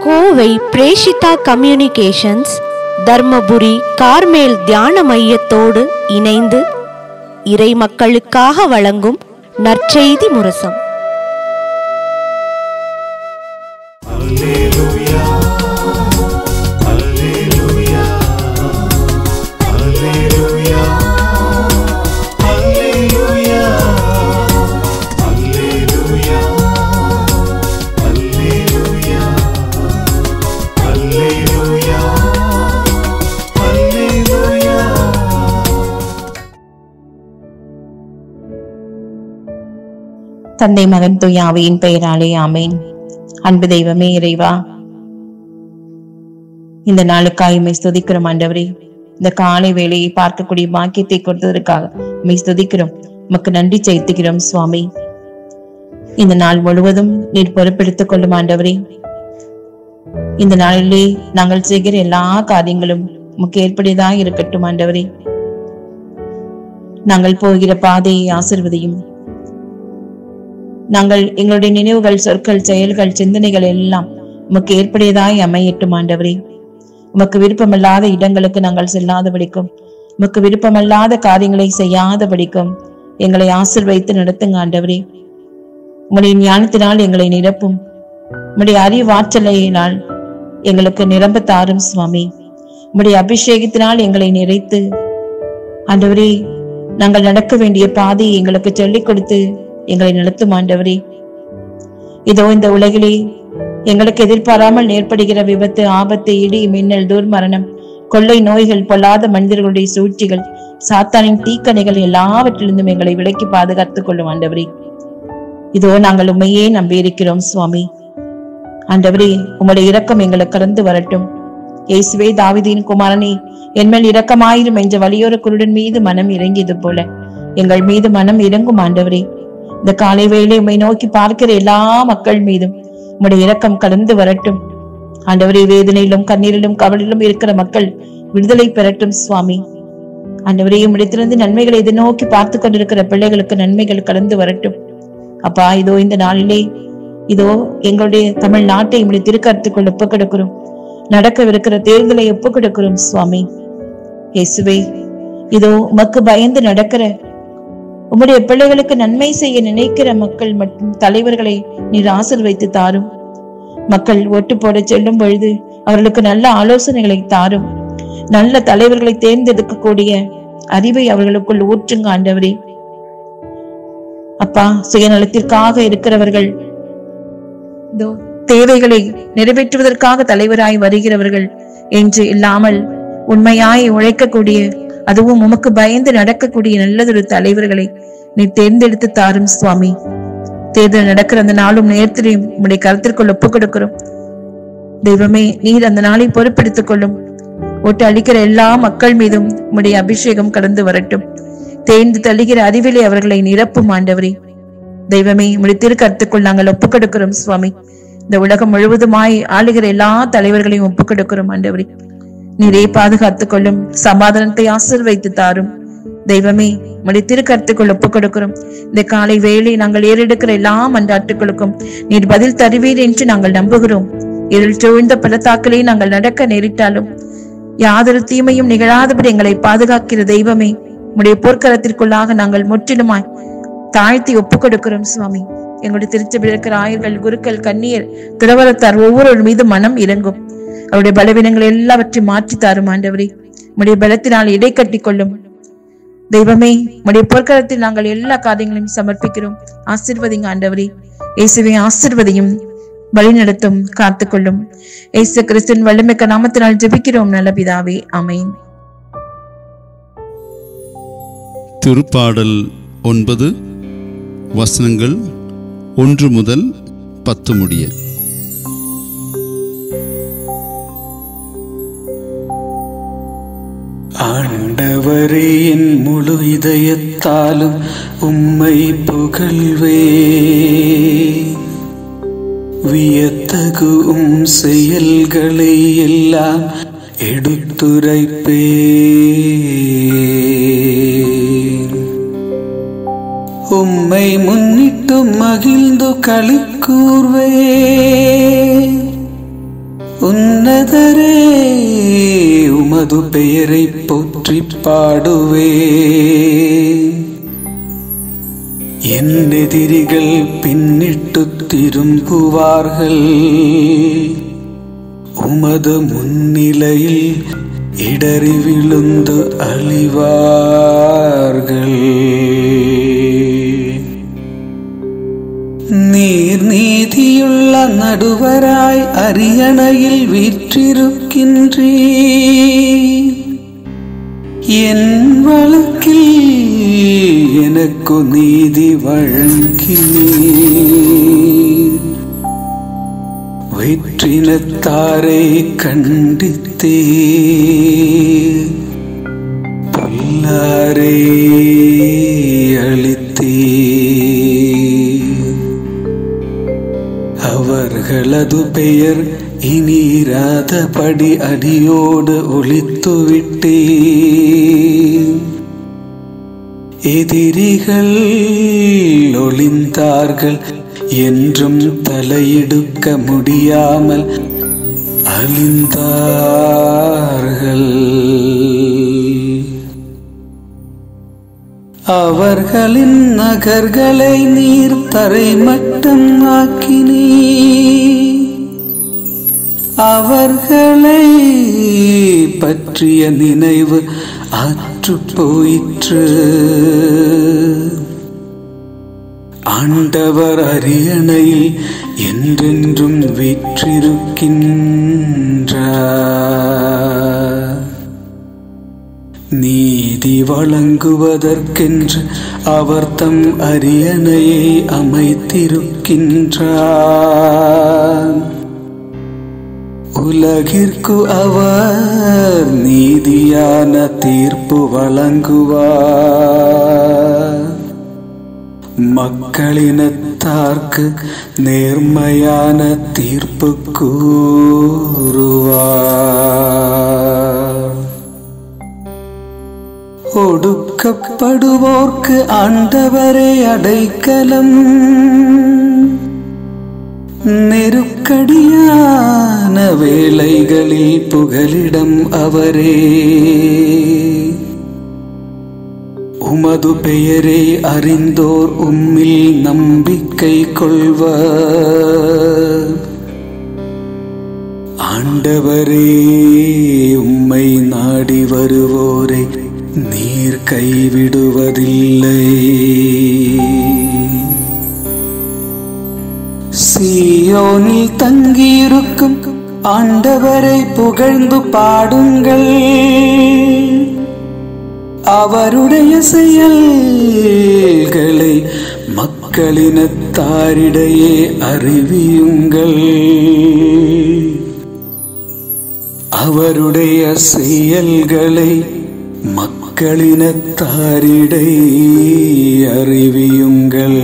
Kovai Preshitha communications Dharmapuri Carmel தியான மையத்தோடு இணைந்து இறை மக்களுக்காக வழங்கும் நற்செய்தி முரசம் தந்தை மகன் தூய ஆவியின் பெயராலே ஆமேன் அன்பு தெய்வமே இறைவா இந்த நாளுக்காய் உம்மை ஸ்துதிக்கிறோம் ஆண்டவரே இந்த காலை வேளையை பார்க்கக்கூடிய பாக்கியத்தை கொடுத்ததற்காக உம்மை ஸ்துதிக்கிறோம் உமக்கு நன்றி செலுத்துகிறோம் சுவாமி இந்த நாள் முழுவதும் நீர் பொறுப்பெடுத்துக் கொள்ளும் ஆண்டவரே இந்த நாளிலே நாங்கள் செய்கிற எல்லா காரியங்களும் உமக்கு ஏற்புடையதா இருக்கட்டும் ஆண்டவரே நாங்கள் போகிற பாதையை ஆசிர்வதியும் நாங்கள் எங்களுடைய நினைவுகள் சொற்கள் செயல்கள் சிந்தனைகள் எல்லாம் உமக்கு ஏற்புடையதாய் அமையட்டும் ஆண்டவரே உமக்கு விருப்பமில்லாத இடங்களுக்கு நாங்கள் செல்லாதபடிக்கும் உமக்கு விருப்பமில்லாத காரியங்களை செய்யாதபடிக்கும் எங்களை ஆசிர்வைத்து நடத்துங்க ஆண்டவரே உங்களுடைய ஞானத்தினால் எங்களை நிரப்பும் உம்முடைய அறிவாற்றலையினால் எங்களுக்கு நிரம்ப தாரும் சுவாமி உம்முடைய அபிஷேகத்தினால் எங்களை நிறைத்து ஆண்டவரே நாங்கள் நடக்க வேண்டிய பாதையை எங்களுக்கு சொல்லிக் கொடுத்து எங்களை நடத்தும் ஆண்டவரே இதோ இந்த உலகிலே எங்களுக்கு எதிர்பாராமல் ஏற்படுகிற விபத்து ஆபத்து இடி மின்னல் துர்மரணம் கொள்ளை நோய்கள் பொல்லாத மனிதர்களுடைய சூழ்ச்சிகள் சாத்தானின் தீக்கணைகள் எல்லாவற்றிலிருந்தும் எங்களை விலக்கி பாதுகாத்துக் கொள்ளும் ஆண்டவரே இதோ நாங்கள் உண்மையே நம்பியிருக்கிறோம் சுவாமி ஆண்டவரே உம்முடைய இரக்கம் எங்களுக்கு கடந்து வரட்டும் இயேசுவே தாவிதின் குமாரனே என்மேல் இரக்கமாயிரும் என்ற வலியோர குருடன் மீது மனம் இறங்கியது போல எங்கள் மீது மனம் இறங்கும் ஆண்டவரே இந்த காலை வேளை உம்மை நோக்கி பார்க்கிற எல்லா மக்கள் மீதும் உம்முடைய இரக்கம் கடந்து வரட்டும் ஆண்டவரே வேதனையிலும் கண்ணீரிலும் கவலிலும் இருக்கிற மக்கள் விடுதலை பெறட்டும் சுவாமி ஆண்டவரே உம்மிடத்திலிருந்து நன்மைகளை எதிர்நோக்கி பார்த்து கொண்டிருக்கிற பிள்ளைகளுக்கு நன்மைகள் கடந்து வரட்டும் அப்பா இதோ இந்த நாளிலே இதோ எங்களுடைய தமிழ்நாட்டை உம்முடைய திருக்கருத்துக்குள் ஒப்புக் கொடுக்கிறோம் நடக்கவிருக்கிற தேர்தலை ஒப்புக் கொடுக்கிறோம் சுவாமி இயேசுவே இதோ உமக்கு பயந்து நடக்கிற உம்முடைய பிள்ளைகளுக்கு நன்மை செய்ய நினைக்கிற மக்கள் மற்றும் தலைவர்களை நீர் ஆசிர்வைத்து தாரும் மக்கள் ஓட்டு போட செல்லும் பொழுது அவர்களுக்கு நல்ல ஆலோசனைகளை தாரும் நல்ல தலைவர்களை தேர்ந்தெடுக்கக்கூடிய அறிவை அவர்களுக்குள் ஊற்றுங்க ஆண்டவரே அப்பா சுயநலத்திற்காக இருக்கிறவர்கள் இதோ தேவைகளை நிறைவேற்றுவதற்காக தலைவராய் வருகிறவர்கள் என்று இல்லாமல் உண்மையாய் உழைக்கக்கூடிய அதுவும் உமக்கு பயந்து நடக்கக்கூடிய நல்லதொரு தலைவர்களை நீ தேர்ந்தெடுத்து தாரும் சுவாமி தேர்தல் நடக்கிற அந்த நாளும் நேரத்திலையும் உம்முடைய கருத்திற்குள் ஒப்புக் கொடுக்கிறோம் தெய்வமே நீர் அந்த நாளை பொறுப்பெடுத்துக் கொள்ளும் ஓட்டு அளிக்கிற எல்லா மக்கள் மீதும் உம்முடைய அபிஷேகம் கடந்து வரட்டும் தேர்ந்து தள்ளுகிற அறிவிலே அவர்களை நிரப்பும் ஆண்டவரே தெய்வமே உம்முடைய திருக்கருத்துக்குள் நாங்கள் ஒப்புக் கொடுக்கிறோம் சுவாமி இந்த உலகம் முழுவதுமாய் ஆளுகிற எல்லா தலைவர்களையும் ஒப்புக் கொடுக்கிறோம் ஆண்டவரே நீரே பாதுகாத்துக் கொள்ளும் சமாதானத்தை ஆசிர்வைத்து தாரும் தெய்வமே உடைய திருக்கருத்துக்குள் ஒப்புக் கொடுக்கிறோம் இந்த காலை வேளை நாங்கள் ஏறெடுக்கிற எல்லா மன்றாட்டுகளுக்கும் நீர் பதில் தருவீர் என்று நாங்கள் நம்புகிறோம் இருள் சூழ்ந்த பள்ளத்தாக்களே நாங்கள் நடக்க நேரிட்டாலும் யாதொரு தீமையும் நிகழாதபடி எங்களை பாதுகாக்கிற தெய்வமே உடைய போர்க்களத்திற்குள்ளாக நாங்கள் முற்றிலுமாய் தாழ்த்தி ஒப்புக் கொடுக்கிறோம் சுவாமி எங்களுடைய திருச்சபையில் இருக்கிற ஆயர்கள் குருக்கள் கண்ணியர் துறவரத்தார் ஒவ்வொரு மீது மனம் இறங்கும் அவருடைய பலவீனங்கள் எல்லாவற்றையும் மாற்றி தாரும் ஆண்டவரே உடைய பலத்தினால் இடை கட்டி கொள்ளும் தெய்வமே உடைய போர்க்களத்தில் நாங்கள் எல்லா காரியங்களையும் சமர்ப்பிக்கிறோம் ஆசிர்வதிங்க ஆண்டவரே இயேசுவை ஆசிர்வதியும் வழிநடத்தும் காத்துக்கொள்ளும் இயேசு கிறிஸ்துவின் வல்லமிக்க நாமத்தினால் ஜெபிக்கிறோம் நல்ல பிதாவே ஆமென் திருப்பாடல் ஒன்பது வசனங்கள் ஒன்று முதல் பத்து முடிய ஆண்டவரே என் முழு இதயத்தாலும் உம்மை புகழ்வே வியத்தகு உம் செயல்களை எல்லாம் எடுத்துரைப்பே உம்மை முன்னிட்டு மகிழ்ந்து களி கூர்வே உன்னதரே உமது பெயரை போற்றி பாடுவே என் எதிரிகள் பின்னிட்டு திரும்புவார்கள் உமது முன்னிலையில் இடறி விழுந்து அழிவார்கள் நீர் நீதியுள்ள நடுவராய் அரியணையில் வீற்றிருக்கின்றீ என் வழக்கில் எனக்கு நீதி வழங்கினீர் வெற்றினத்தாரை கண்டித்தே பொல்லாரை அளித்தே அவர்களது பெயர் இனீராதபடி அடியோடு ஒளித்துவிட்டே எதிரிகள் ஒளிந்தார்கள் என்றும் தலையெடுக்க முடியாமல் அழிந்தார்கள் அவர்களின் நகர்களை நீர் தரைமட்டம் ஆக்கினீ அவர்களை பற்றிய நினைவு அற்று போயிற்று ஆண்டவர் அரியணையில் என்றென்றும் வீற்றிருக்கின்றார் நீதி வழங்குவதற்கென்று அவர் தம் அரியணையை அமைத்திருக்கின்றார் உலகிற்கு அவர் நீதியான தீர்ப்பு வழங்குவார் மக்களினத்தார்க்கு நேர்மையான தீர்ப்பு கூறுவார் ஒடுக்கப்படுவோர்க்கு ஆண்டவரே அடைக்கலம் நெருக்கடியான வேளைகளில் புகலிடம் அவரே உமது பெயரை அறிந்தோர் உம்மில் நம்பிக்கை கொள்வர் ஆண்டவரே உம்மை நாடி வருவோரை நீர் கைவிடுவதில்லை சீயோனில் தங்கியிருக்கும் ஆண்டவரை புகழ்ந்து பாடுங்கள் அவருடைய செயல்களை மக்களினத்தாரிடையே அறிவியுங்கள் அவருடைய செயல்களை மக்களினத்தாரிடை அறிவியுங்கள்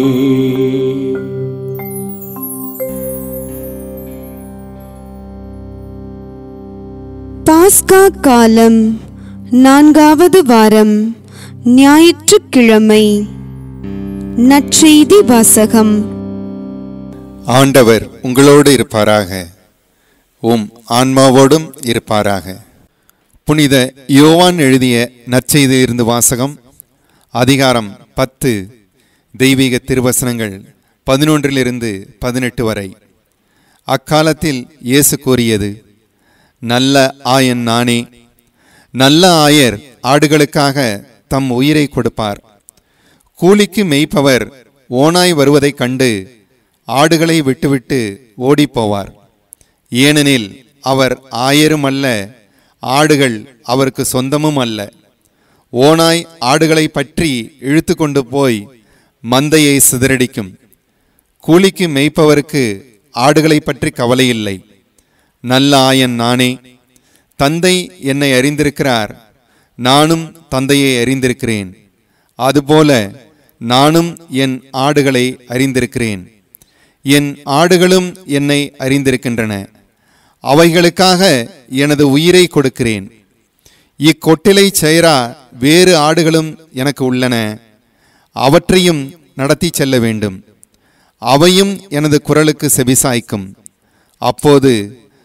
பாஸ்கா காலம் நான்காவது வாரம் ஞாயிற்றுக்கிழமை நற்செய்தி வாசகம் ஆண்டவர் உங்களோடு இருப்பாராக உம் ஆன்மாவோடும் இருப்பாராக புனித யோவான் எழுதிய நற்செய்தியிலிருந்து வாசகம் அதிகாரம் பத்து தெய்வீக திருவசனங்கள் பதினொன்றிலிருந்து பதினெட்டு வரை அக்காலத்தில் இயேசு கூறியது நல்ல ஆயன் நானே நல்ல ஆயர் ஆடுகளுக்காக தம் உயிரை கொடுப்பார் கூலிக்கு மேய்ப்பவர் ஓனாய் வருவதைக் கண்டு ஆடுகளை விட்டுவிட்டு ஓடிப்போவார் ஏனெனில் அவர் ஆயரும் அல்ல ஆடுகள் அவருக்கு சொந்தமும் அல்ல ஓனாய் ஆடுகளை பற்றி இழுத்து கொண்டு போய் மந்தையை சிதறடிக்கும் கூலிக்கு மேய்ப்பவருக்கு ஆடுகளை பற்றி கவலையில்லை நல்ல ஆயன் நானே தந்தை என்னை அறிந்திருக்கிறார் நானும் தந்தையை அறிந்திருக்கிறேன் அதுபோல நானும் என் ஆடுகளை அறிந்திருக்கிறேன் என் ஆடுகளும் என்னை அறிந்திருக்கின்றன அவைகளுக்காக எனது உயிரை கொடுக்கிறேன் இக்கொட்டிலை செயரா வேறு ஆடுகளும் எனக்கு உள்ளன அவற்றையும் நடத்தி செல்ல வேண்டும் அவையும் எனது குரலுக்கு செபிசாய்க்கும் அப்போது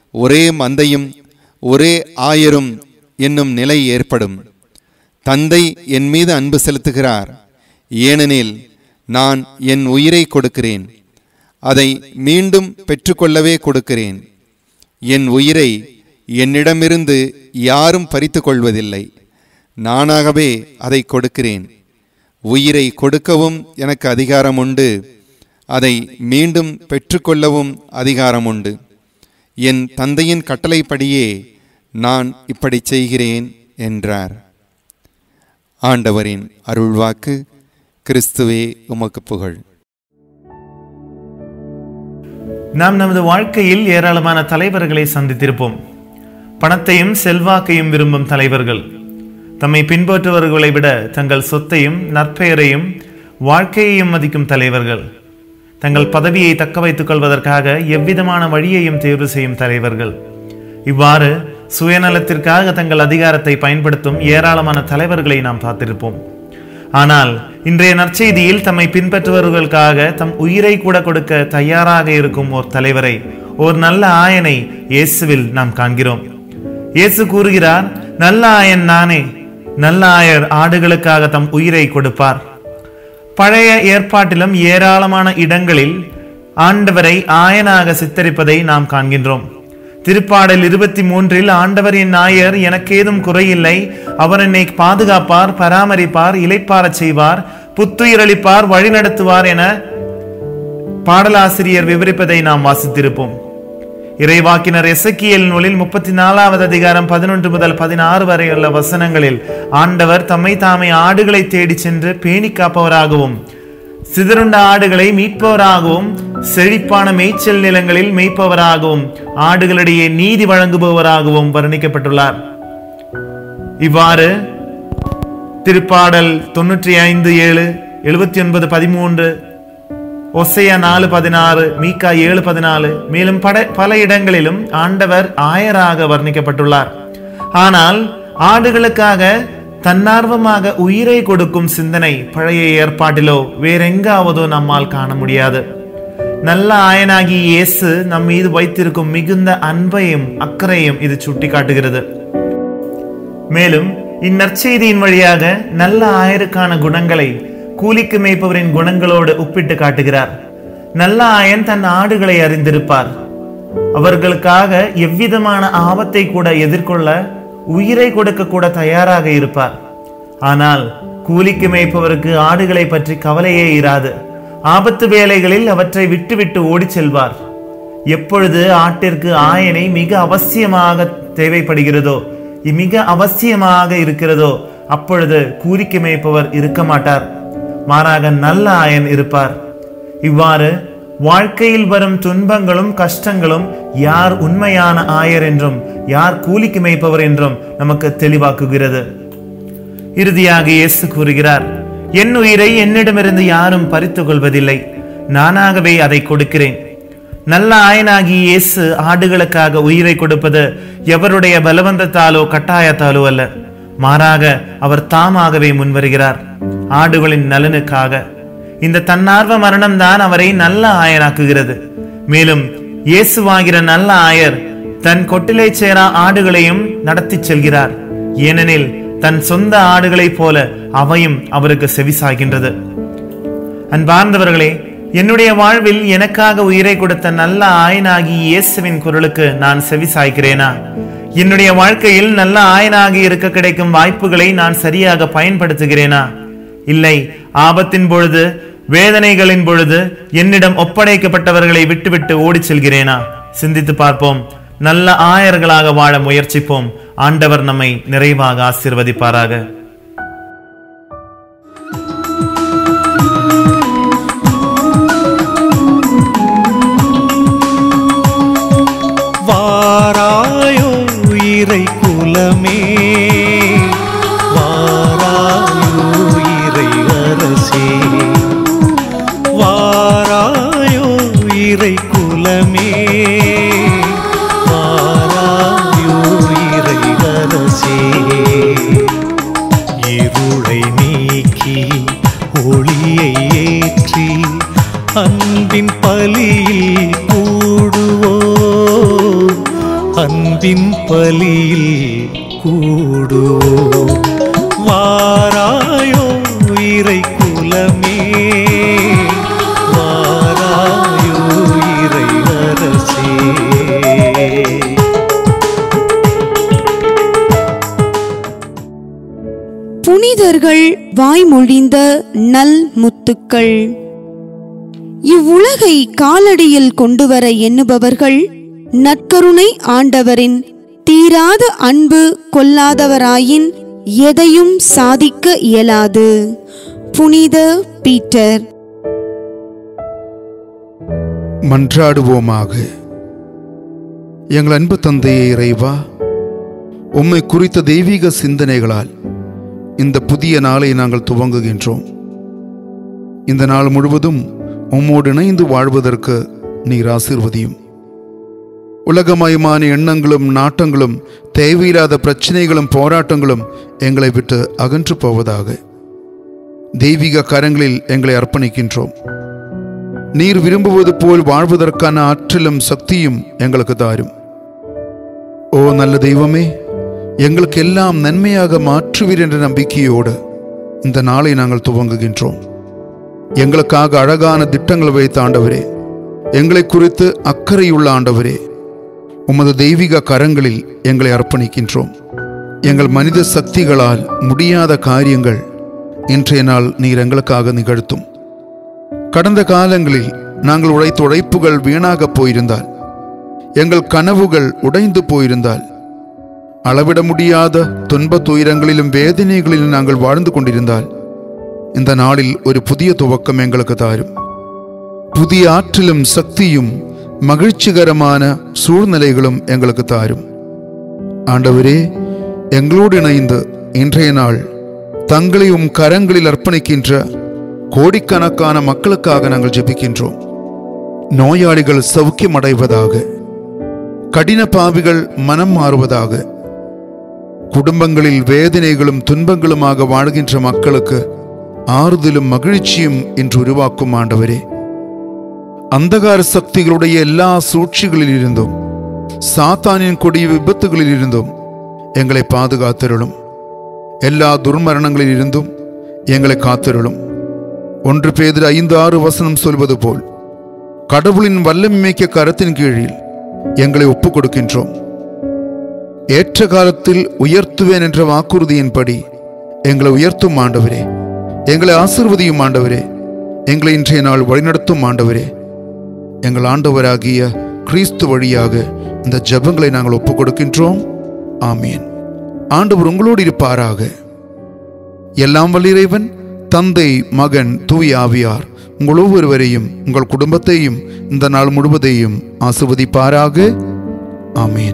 ஒரே மந்தையும் ஒரே ஆயரும் என்னும் நிலை ஏற்படும் தந்தை என் மீது அன்பு செலுத்துகிறார் ஏனெனில் நான் என் உயிரை கொடுக்கிறேன் அதை மீண்டும் பெற்றுக்கொள்ளவே கொடுக்கிறேன் என் உயிரை என்னிடமிருந்து யாரும் பறித்து கொள்வதில்லை நானாகவே அதை கொடுக்கிறேன் உயிரை கொடுக்கவும் எனக்கு அதிகாரம் உண்டு அதை மீண்டும் பெற்றுக்கொள்ளவும் அதிகாரம் உண்டு என் தந்தையின் கட்டளைப்படியே நான் இப்படி செய்கிறேன் என்றார் ஆண்டவரின் அருள்வாக்கு கிறிஸ்துவே உமக்கு புகழ் நாம் நமது வாழ்க்கையில் ஏராளமான தலைவர்களை சந்தித்திருப்போம் பணத்தையும் செல்வாக்கையும் விரும்பும் தலைவர்கள் தம்மை பின்பற்றுபவர்களை விட தங்கள் சொத்தையும் நற்பெயரையும் வாழ்க்கையையும் மதிக்கும் தலைவர்கள் தங்கள் பதவியை தக்க வைத்துக் கொள்வதற்காக எவ்விதமான வழியையும் தேர்வு செய்யும் தலைவர்கள் இவ்வாறு சுயநலத்திற்காக தங்கள் அதிகாரத்தை பயன்படுத்தும் ஏராளமான தலைவர்களை நாம் பார்த்திருப்போம் ஆனால் இன்றைய நற்செய்தியில் தம்மை பின்பற்றுபவர்களுக்காக தம் உயிரை கூட கொடுக்க தயாராக இருக்கும் ஓர் தலைவரை ஓர் நல்ல ஆயனை இயேசுவில் நாம் காண்கிறோம் இயேசு கூறுகிறார் நல்ல ஆயன் நானே நல்ல ஆயர் ஆடுகளுக்காக தம் உயிரை கொடுப்பார் பழைய ஏற்பாட்டிலும் ஏராளமான இடங்களில் ஆண்டவரை ஆயனாக சித்தரிப்பதை நாம் காண்கின்றோம் திருப்பாடல் இருபத்தி மூன்றில் ஆண்டவர் என் நாயர் எனக்கேதும் குறையில்லை அவர் என்னை பாதுகாப்பார் பராமரிப்பார் இலைப்பாரச் செய்வார் புத்துயிரளிப்பார் வழிநடத்துவார் என பாடலாசிரியர் விவரிப்பதை நாம் வாசித்திருப்போம் இறைவாக்கினர் எசக்கியல் நூலில் முப்பத்தி நாலாவது அதிகாரம் பதினொன்று முதல் பதினாறு வரை உள்ள வசனங்களில் ஆண்டவர் தம்மை தாமே ஆடுகளை தேடிச் சென்று பேணி காப்பவராகவும் சிதறுண்ட ஆடுகளை மீட்பவராகவும் செழிப்பான மேய்ச்சல் நிலங்களில் மேய்ப்பவராகவும் ஆடுகளிடையே நீதி வழங்குபவராகவும் வர்ணிக்கப்பட்டுள்ளார் இவ்வாறு திருப்பாடல் தொன்னூற்றி ஐந்து ஏழு எழுபத்தி ஒன்பது பதிமூன்று ஒசையா நாலு பதினாறு மீகா ஏழு பதினாலு மேலும் பட பல இடங்களிலும் ஆண்டவர் ஆயராக வர்ணிக்கப்பட்டுள்ளார் ஆனால் ஆடுகளுக்காக தன்னார்வமாக உயிரை கொடுக்கும் சிந்தனை பழைய ஏற்பாட்டிலோ வேறெங்காவதோ நம்மால் காண முடியாது நல்ல ஆயனாகி இயேசு நம் மீது வைத்திருக்கும் மிகுந்த அன்பையும் அக்கறையும் இது சுட்டிக்காட்டுகிறது மேலும் இந்நற்செய்தியின் வழியாக நல்ல ஆயருக்கான குணங்களை கூலிக்கு மேய்ப்பவரின் குணங்களோடு ஒப்பிட்டு காட்டுகிறார் நல்ல ஆயன் தன் ஆடுகளை அறிந்திருப்பார் அவர்களுக்காக எவ்விதமான ஆபத்தை கூட எதிர்கொள்ள உயிரை கொடுக்க கூட தயாராக இருப்பார் ஆனால் கூலிக்கு மேய்ப்பவருக்கு ஆடுகளை பற்றி கவலையே இராது ஆபத்து வேளைகளில் அவற்றை விட்டுவிட்டு ஓடிச் செல்வார் எப்பொழுது ஆட்டிற்கு ஆயனை மிக அவசியமாக தேவைப்படுகிறதோ மிக அவசியமாக இருக்கிறதோ அப்பொழுது கூலிக்கு மேய்ப்பவர் இருக்க மாட்டார் மாறாக நல்ல ஆயன் இருப்பார் இவ்வாறு வாழ்க்கையில் வரும் துன்பங்களும் கஷ்டங்களும் யார் உண்மையான ஆயர் என்றும் யார் கூலிக்கு மேய்ப்பவர் என்றும் நமக்கு தெளிவாக்குகிறது இறுதியாக இயேசு கூறுகிறார் என் உயிரை என்னிடமிருந்து யாரும் பறித்துக் கொள்வதில்லை நானாகவே அதை கொடுக்கிறேன் நல்ல ஆயனாகி இயேசு ஆடுகளுக்காக உயிரை கொடுப்பது எவருடைய பலவந்தத்தாலோ கட்டாயத்தாலோ அல்ல மாறாக அவர் தாமாகவே முன்வருகிறார் ஆடுகளின் நலனுக்காக இந்த தன்னார்வ மரணம் தான் அவரை நல்ல ஆயனாக்குகிறது மேலும் இயேசுவாகிற நல்ல ஆயர் தன் கொட்டிலை சேரா ஆடுகளையும் நடத்திச் செல்கிறார் ஏனெனில் தன் சொந்த ஆடுகளைப் போல அவையும் அவருக்கு செவிசாகின்றது அன்பார்ந்தவர்களே என்னுடைய வாழ்வில் எனக்காக உயிரை கொடுத்த நல்ல ஆயனாகி இயேசுவின் குரலுக்கு நான் செவி சாய்க்கிறேனா என்னுடைய வாழ்க்கையில் நல்ல ஆயனாகி இருக்க கிடைக்கும் வாய்ப்புகளை நான் சரியாக பயன்படுத்துகிறேனா இல்லை ஆபத்தின் பொழுது வேதனைகளின் பொழுது என்னிடம் ஒப்படைக்கப்பட்டவர்களை விட்டுவிட்டு ஓடிச் செல்கிறேனா சிந்தித்து பார்ப்போம் நல்ல ஆயர்களாக வாழ முயற்சிப்போம் ஆண்டவர் நம்மை நிறைவாக ஆசீர்வதிப்பாராக வாராயோ உயிரை குலமே வாராயோ உயிரை அரசே வாராயோ உயிரை குலமே வாராயோ உயிரை அரசே இருளை நீக்கி ஒளியை ஏற்றி அன்பின் பலியில் கூடுவோம் அன்பின் பலியில் கூடுவோம் வாராயோ இறை குலமே வாராயோ இறை அரசே புனிதர்கள் வாய்மொழிந்த நல் முத்துக்கள் இவ்வுலகை காலடியில் கொண்டுவர எண்ணுபவர்கள் நற்கருணை ஆண்டவரின் தீராத அன்பு கொல்லாதவராயின் எதையும் சாதிக்க இயலாது புனித பீட்டர் மன்றாடுவோமாக எங்கள் அன்பு தந்தையே இறைவா உம்மை குறித்த தெய்வீக சிந்தனைகளால் இந்த புதிய நாளை நாங்கள் துவங்குகின்றோம் இந்த நாள் முழுவதும் உம்மோடு இணைந்து வாழ்வதற்கு நீர் ஆசீர்வதியும் உலகமயமான எண்ணங்களும் நாட்டங்களும் தேவையில்லாத பிரச்சனைகளும் போராட்டங்களும் எங்களை விட்டு அகன்று போவதாக தெய்வீக கரங்களில் எங்களை அர்ப்பணிக்கின்றோம் நீர் விரும்புவது போல் வாழ்வதற்கான ஆற்றலும் சக்தியும் எங்களுக்கு தாரும் ஓ நல்ல தெய்வமே எங்களுக்கு எல்லாம் நன்மையாக மாற்றுவீர் என்ற நம்பிக்கையோடு இந்த நாளை நாங்கள் துவங்குகின்றோம் எங்களுக்காக அழகான திட்டங்கள் வைத்த ஆண்டவரே எங்களை குறித்து அக்கறையுள்ள ஆண்டவரே உமது தெய்வீக கரங்களில் எங்களை அர்ப்பணிக்கின்றோம் எங்கள் மனித சக்திகளால் முடியாத காரியங்கள் இன்றைய நாள் நீர் எங்களுக்காக நிகழ்த்தும் கடந்த காலங்களில் நாங்கள் உழைத்த உழைப்புகள் வீணாக போயிருந்தால் எங்கள் கனவுகள் உடைந்து போயிருந்தால் அளவிட முடியாத துன்ப துயரங்களிலும் வேதனைகளிலும் நாங்கள் வாழ்ந்து கொண்டிருந்தால் இந்த நாளில் ஒரு புதிய துவக்கம் எங்களுக்கு தாரும் புதிய ஆற்றலும் சக்தியும் மகிழ்ச்சிகரமான சூழ்நிலைகளும் எங்களுக்கு தாரும் ஆண்டவரே எங்களோடு இணைந்து இன்றைய நாள் தங்களை உம் கரங்களில் அர்ப்பணிக்கின்ற கோடிக்கணக்கான மக்களுக்காக நாங்கள் ஜெபிக்கின்றோம் நோயாளிகள் சௌக்கியம் அடைவதாக கடின பாவிகள் மனம் மாறுவதாக குடும்பங்களில் வேதனைகளும் துன்பங்களுமாக வாழ்கின்ற மக்களுக்கு ஆறுதலும் மகிழ்ச்சியும் இன்று உருவாக்கும் ஆண்டவரே அந்தகார சக்திகளுடைய எல்லா சூழ்ச்சிகளில் இருந்தும் சாத்தானின் கொடிய விபத்துகளில் இருந்தும் எங்களை பாதுகாத்திருளும் எல்லா துர்மரணங்களில் இருந்தும் எங்களை காத்திருளும் ஒன்று பேதில் ஐந்து ஆறு வசனம் சொல்வது போல் கடவுளின் வல்லமிக்க கரத்தின் கீழில் எங்களை ஒப்புக் கொடுக்கின்றோம் ஏற்ற காலத்தில் உயர்த்துவேன் என்ற வாக்குறுதியின்படி எங்களை உயர்த்தும் ஆண்டவரே எங்களை ஆசிர்வதியும் ஆண்டவரே எங்களை இன்றைய நாள் வழிநடத்தும் ஆண்டவரே எங்கள் ஆண்டவராகிய கிறிஸ்து வழியாக இந்த ஜெபங்களை நாங்கள் ஒப்புக் கொடுக்கின்றோம் ஆமீன் ஆண்டவர் உங்களோடு இருப்பாராக எல்லாம் வல்லிறைவன் தந்தை மகன் தூய ஆவியார் உங்கள் ஒவ்வொருவரையும் உங்கள் குடும்பத்தையும் இந்த நாள் முழுவதையும் ஆசிர்வதிப்பாராக ஆமீன்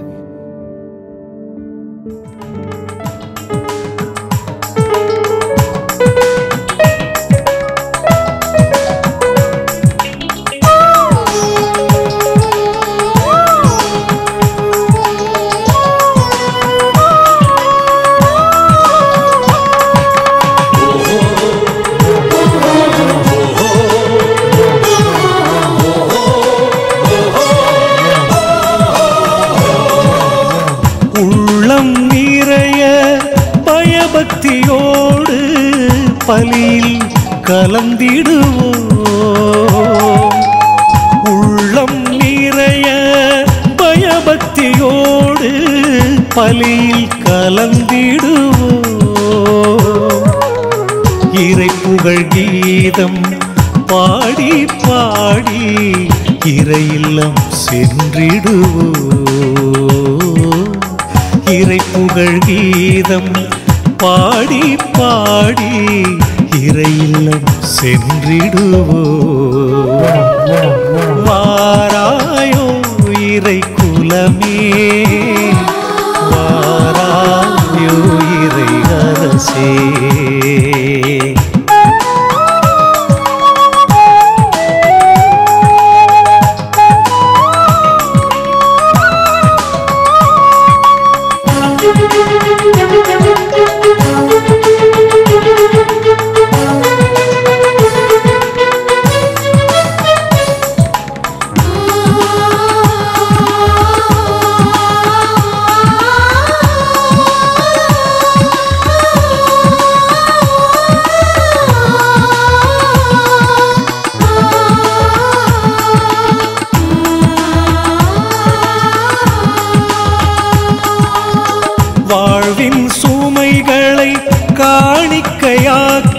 உள்ளம் நிறைய பயபக்தியோடு பலியில் கலந்திடுவோம் உள்ளம் நிறைய பயபக்தியோடு பலியில் கலந்திடுவோம் இறை புகழ் கீதம் பாடி பாடி இறை இல்லம் சென்றிடுவோம் இறை புகழ் கீதம் பாடி பாடி இறை இல்லம் சென்றிடுவோம் வாராயோ இறை குலமே வாராயோ இறை அரசே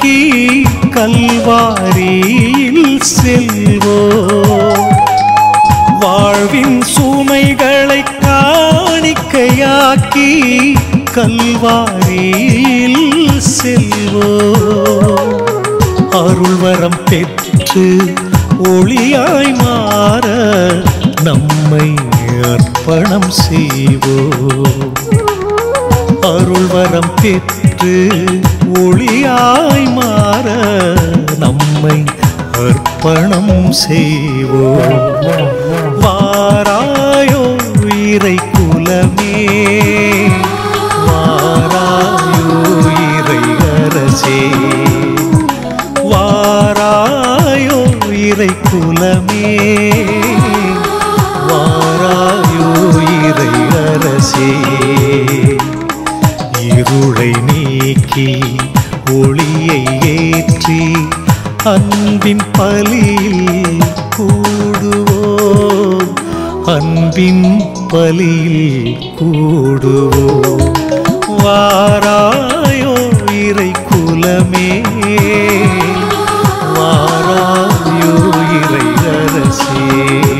நீக்கி கல்வாரியில் செல்வோ வாழ்வின் சுமைகளை காணிக்கையாக்கி கல்வாரியில் செல்வோ அருள்வரம் பெற்று ஒளியாய் மாற நம்மை அர்ப்பணம் செய்வோம் அருள்வரம் பெற்று ஒளியாய் மாற நம்மை அர்ப்பணம் செய்வோம் வாராயோ இறை குலமே வாராயோ இறை அரசே வாராயோ இறை குலமே வாராயோ இறை அரசே இருளை நீக்கி ஒளியை ஏற்றி அன்பின் பலியில் கூடுவோம் அன்பின் பலியில் கூடுவோம் வாராயோ இறை குலமே வாராயோ இறை அரசே